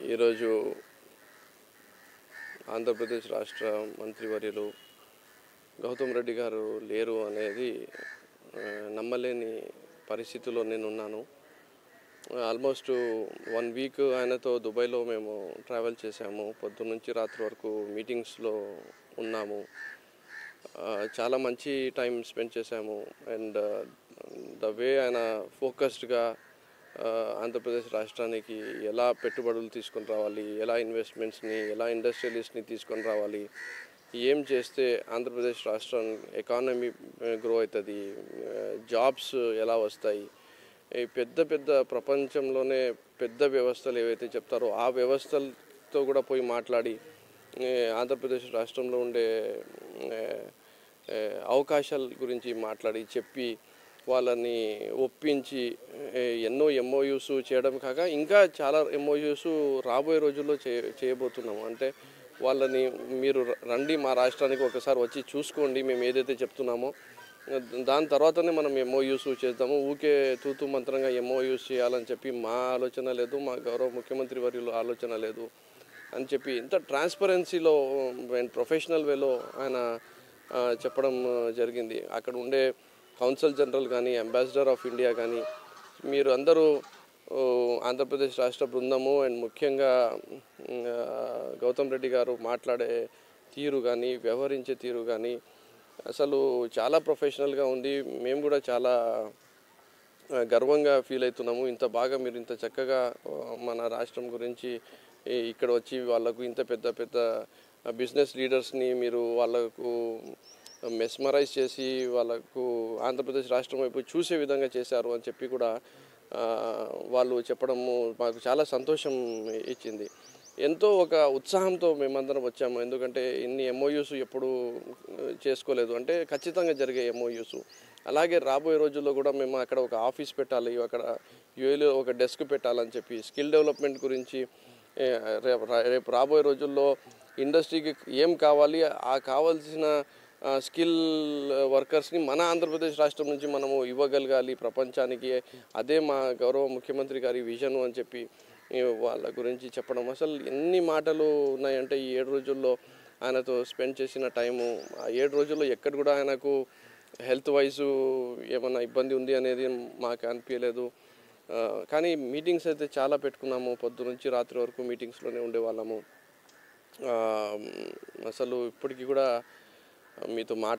ఈరోజు ఆంధ్రప్రదేశ్ రాష్ట్ర మంత్రివర్యులు గౌతమ్ రెడ్డి గారు లేరు అనేది ఆ, నమ్మలేని పరిస్థితిలో నేను ఉన్నాను ఆల్మోస్ట్ వన్ వీక్ ఆయనతో దుబాయ్లో మేము ట్రావెల్ చేసాము పొద్దున్న నుంచి రాత్రి వరకు మీటింగ్స్లో ఉన్నాము ఆ, చాలా మంచి టైం స్పెండ్ చేశాము అండ్ ద వే ఆయన ఫోకస్డ్గా ఆంధ్రప్రదేశ్ రాష్ట్రానికి ఎలా పెట్టుబడులు తీసుకొని రావాలి ఎలా ఇన్వెస్ట్మెంట్స్ని ఎలా ఇండస్ట్రియలిస్ట్ని తీసుకొని రావాలి ఏం చేస్తే ఆంధ్రప్రదేశ్ రాష్ట్రం ఎకానమీ గ్రో అవుతుంది జాబ్స్ ఎలా వస్తాయి ఈ పెద్ద పెద్ద ప్రపంచంలోనే పెద్ద వ్యవస్థలు ఏవైతే చెప్తారో ఆ వ్యవస్థలతో కూడా పోయి మాట్లాడి ఏ, ఆంధ్రప్రదేశ్ రాష్ట్రంలో ఉండే ఏ, ఏ, అవకాశాల గురించి మాట్లాడి చెప్పి వాళ్ళని ఒప్పించి ఏ, ఎన్నో ఎంఓయూస్ చేయడం కాక ఇంకా చాలా ఎంఓయూస్ రాబోయే రోజుల్లో చే చేయబోతున్నాము అంటే వాళ్ళని మీరు రండి మా రాష్ట్రానికి ఒకసారి వచ్చి చూసుకోండి మేము ఏదైతే చెప్తున్నామో దాని తర్వాతనే మనం ఎంఓయూస్ చేద్దాము ఊకే తూతు మంత్రంగా ఎంఓయూస్ చేయాలని చెప్పి మా ఆలోచన లేదు మా గౌరవ ముఖ్యమంత్రి వర్యులు ఆలోచన లేదు అని చెప్పి ఇంత ట్రాన్స్పరెన్సీలో అండ్ ప్రొఫెషనల్ వేలో ఆయన ఆ, చెప్పడం ఆ, జరిగింది అక్కడ ఉండే కౌన్సిల్ జనరల్ కానీ అంబాసిడర్ ఆఫ్ ఇండియా కానీ మీరు అందరూ ఓ, ఆంధ్రప్రదేశ్ రాష్ట్ర బృందము అండ్ ముఖ్యంగా ఉమ్, ఆ, గౌతమ్ రెడ్డి గారు మాట్లాడే తీరు కానీ వ్యవహరించే తీరు కానీ అసలు చాలా ప్రొఫెషనల్గా ఉంది మేము కూడా చాలా ఆ, గర్వంగా ఫీల్ అవుతున్నాము ఇంత బాగా మీరు ఇంత చక్కగా ఆ, మన రాష్ట్రం గురించి ఈ ఇక్కడ వచ్చి వాళ్ళకు ఇంత పెద్ద పెద్ద బిజినెస్ లీడర్స్ని మీరు వాళ్ళకు మెస్మరైజ్ చేసి వాళ్ళకు ఆంధ్రప్రదేశ్ రాష్ట్రం వైపు చూసే విధంగా చేశారు అని చెప్పి కూడా ఆ, వాళ్ళు చెప్పడము మాకు చాలా సంతోషం ఇచ్చింది ఎంతో ఒక ఉత్సాహంతో మేమందరం వచ్చాము ఎందుకంటే ఇన్ని ఎంఓయూస్ ఎప్పుడు చేసుకోలేదు అంటే ఖచ్చితంగా జరిగే ఎంఓయూస్ అలాగే రాబోయే రోజుల్లో కూడా మేము అక్కడ ఒక ఆఫీస్ పెట్టాలి అక్కడ యూఏలో ఒక డెస్క్ పెట్టాలని చెప్పి స్కిల్ డెవలప్మెంట్ గురించి ఏ, రేపు రేపు రాబోయే రోజుల్లో ఇండస్ట్రీకి ఏం కావాలి ఆ కావాల్సిన ఆ, స్కిల్ వర్కర్స్ని మన ఆంధ్రప్రదేశ్ రాష్ట్రం నుంచి మనము ఇవ్వగలగాలి ప్రపంచానికి అదే మా గౌరవ ముఖ్యమంత్రి గారి విజన్ అని చెప్పి ఈ వాళ్ళ గురించి చెప్పడం అసలు ఎన్ని మాటలు ఉన్నాయంటే ఈ ఏడు రోజుల్లో ఆయనతో స్పెండ్ చేసిన టైము ఆ ఏడు రోజుల్లో ఎక్కడ కూడా ఆయనకు హెల్త్ వైజ్ ఏమైనా ఇబ్బంది ఉంది అనేది మాకు అనిపించలేదు ఆ, కానీ మీటింగ్స్ అయితే చాలా పెట్టుకున్నాము పొద్దు నుంచి రాత్రి వరకు మీటింగ్స్లోనే ఉండేవాళ్ళము ఆ, అసలు ఇప్పటికీ కూడా మీతో మాట్లాడుతూ